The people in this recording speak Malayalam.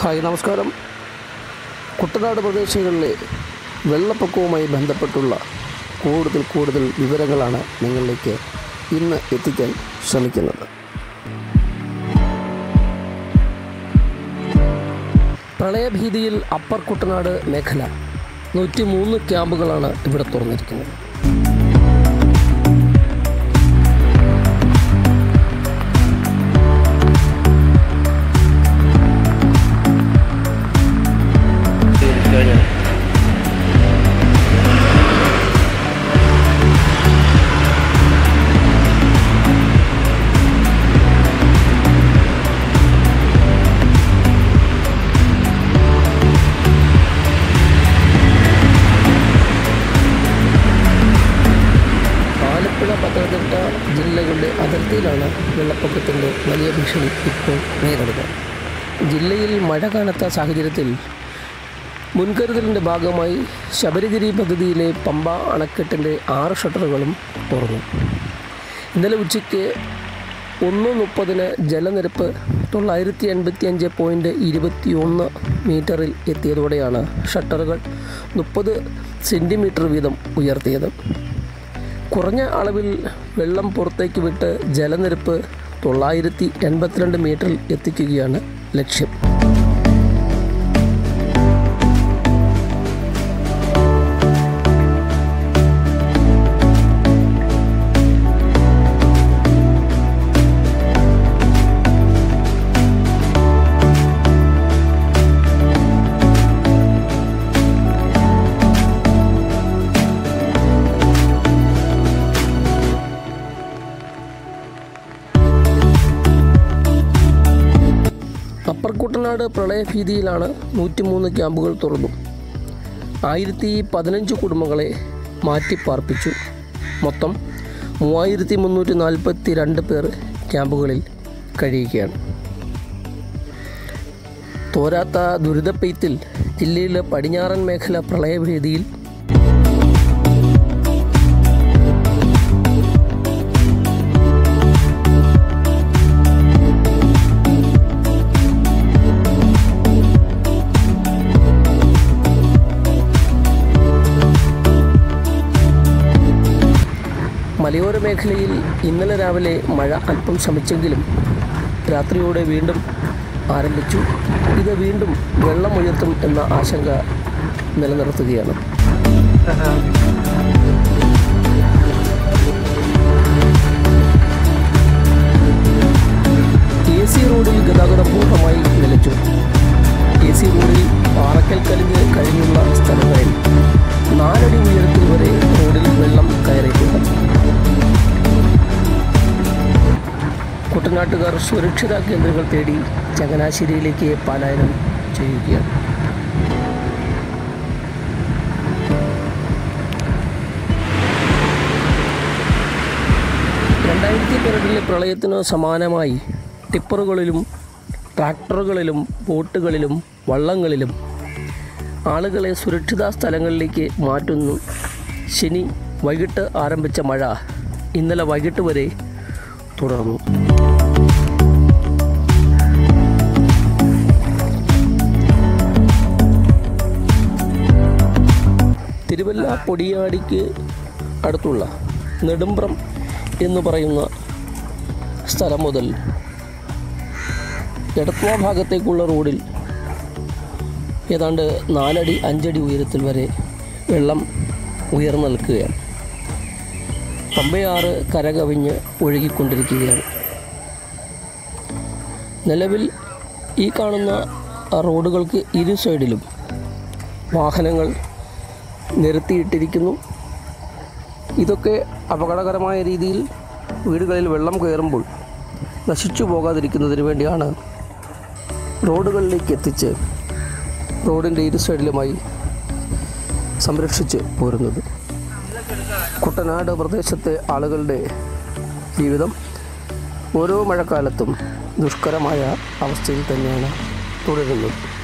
ഹായ് നമസ്കാരം കുട്ടനാട് പ്രദേശങ്ങളിലെ വെള്ളപ്പൊക്കവുമായി ബന്ധപ്പെട്ടുള്ള കൂടുതൽ കൂടുതൽ വിവരങ്ങളാണ് നിങ്ങളിലേക്ക് ഇന്ന് എത്തിക്കാൻ ശ്രമിക്കുന്നത് പ്രളയഭീതിയിൽ അപ്പർ കുട്ടനാട് മേഖല നൂറ്റി മൂന്ന് ക്യാമ്പുകളാണ് ഇവിടെ തുറന്നിരിക്കുന്നത് ആലപ്പുഴ പത്തനംതിട്ട ജില്ലകളുടെ അതിർത്തിയിലാണ് വെള്ളപ്പൊക്കത്തിൻ്റെ വലിയ ഭീഷണി ഇപ്പോൾ നേരിടുന്നത് ജില്ലയിൽ മഴ കാണാത്ത സാഹചര്യത്തിൽ മുൻകരുതലിൻ്റെ ഭാഗമായി ശബരിഗിരി പദ്ധതിയിലെ പമ്പ അണക്കെട്ടിൻ്റെ ആറ് ഷട്ടറുകളും തുറന്നു ഇന്നലെ ഉച്ചയ്ക്ക് ഒന്ന് മുപ്പതിന് ജലനിരപ്പ് തൊള്ളായിരത്തി എൺപത്തി അഞ്ച് പോയിൻറ്റ് ഇരുപത്തി ഒന്ന് മീറ്ററിൽ എത്തിയതോടെയാണ് ഷട്ടറുകൾ മുപ്പത് സെൻറ്റിമീറ്റർ വീതം ഉയർത്തിയത് കുറഞ്ഞ അളവിൽ വെള്ളം പുറത്തേക്ക് വിട്ട് ജലനിരപ്പ് തൊള്ളായിരത്തി എൺപത്തിരണ്ട് മീറ്ററിൽ എത്തിക്കുകയാണ് ലക്ഷ്യം അപ്പർ കുട്ടനാട് പ്രളയഭീതിയിലാണ് നൂറ്റിമൂന്ന് ക്യാമ്പുകൾ തുറന്നു ആയിരത്തി പതിനഞ്ച് കുടുംബങ്ങളെ മാറ്റിപ്പാർപ്പിച്ചു മൊത്തം മൂവായിരത്തി മുന്നൂറ്റി നാൽപ്പത്തി രണ്ട് പേർ ക്യാമ്പുകളിൽ കഴിയുകയാണ് തോരാത്ത ദുരിതപ്പെയ്ത്തിൽ ജില്ലയിലെ പടിഞ്ഞാറൻ മേഖല പ്രളയഭീതിയിൽ മലയോര മേഖലയിൽ ഇന്നലെ രാവിലെ മഴ അല്പം ശമിച്ചെങ്കിലും രാത്രിയോടെ വീണ്ടും ആരംഭിച്ചു ഇത് വീണ്ടും വെള്ളമുയർത്തും എന്ന ആശങ്ക നിലനിർത്തുകയാണ് എ സി റോഡിൽ ഗതാഗതം പൂർണ്ണമായി നിലച്ചു എ സി റോഡിൽ പാറക്കൽ കലിഞ്ഞ് കഴിഞ്ഞുള്ള സ്ഥലങ്ങളിൽ നാലടി ഉയരത്തിൽ വരെ റോഡിൽ വെള്ളം കയറിയിട്ടുണ്ട് കുട്ടനാട്ടുകാർ സുരക്ഷിത കേന്ദ്രങ്ങൾ തേടി ചങ്ങനാശ്ശേരിയിലേക്ക് പലായനം ചെയ്യുകയാണ് രണ്ടായിരത്തി പതിനെട്ടിലെ പ്രളയത്തിന് സമാനമായി ടിപ്പറുകളിലും ട്രാക്ടറുകളിലും ബോട്ടുകളിലും വള്ളങ്ങളിലും ആളുകളെ സുരക്ഷിത സ്ഥലങ്ങളിലേക്ക് മാറ്റുന്നു ശനി വൈകിട്ട് ആരംഭിച്ച മഴ ഇന്നലെ വൈകിട്ട് വരെ തുടർന്നു തിരുവല്ല പൊടിയാടിക്ക് അടുത്തുള്ള നെടുമ്പ്രം എന്ന് പറയുന്ന സ്ഥലം മുതൽ എടത്വ ഭാഗത്തേക്കുള്ള റോഡിൽ ഏതാണ്ട് നാലടി അഞ്ചടി ഉയരത്തിൽ വരെ വെള്ളം ഉയർന്നു നിൽക്കുകയാണ് പമ്പയാറ് കരകവിഞ്ഞ് ഒഴുകിക്കൊണ്ടിരിക്കുകയാണ് നിലവിൽ ഈ കാണുന്ന ആ റോഡുകൾക്ക് ഇരു സൈഡിലും വാഹനങ്ങൾ നിരത്തിയിട്ടിരിക്കുന്നു ഇതൊക്കെ അപകടകരമായ രീതിയിൽ വീടുകളിൽ വെള്ളം കയറുമ്പോൾ നശിച്ചു പോകാതിരിക്കുന്നതിന് വേണ്ടിയാണ് റോഡുകളിലേക്ക് എത്തിച്ച് റോഡിൻ്റെ ഇരു സൈഡിലുമായി സംരക്ഷിച്ച് പോരുന്നത് കുട്ടനാട് പ്രദേശത്തെ ആളുകളുടെ ജീവിതം ഓരോ മഴക്കാലത്തും ദുഷ്കരമായ അവസ്ഥയിൽ തന്നെയാണ് തുടരുന്നത്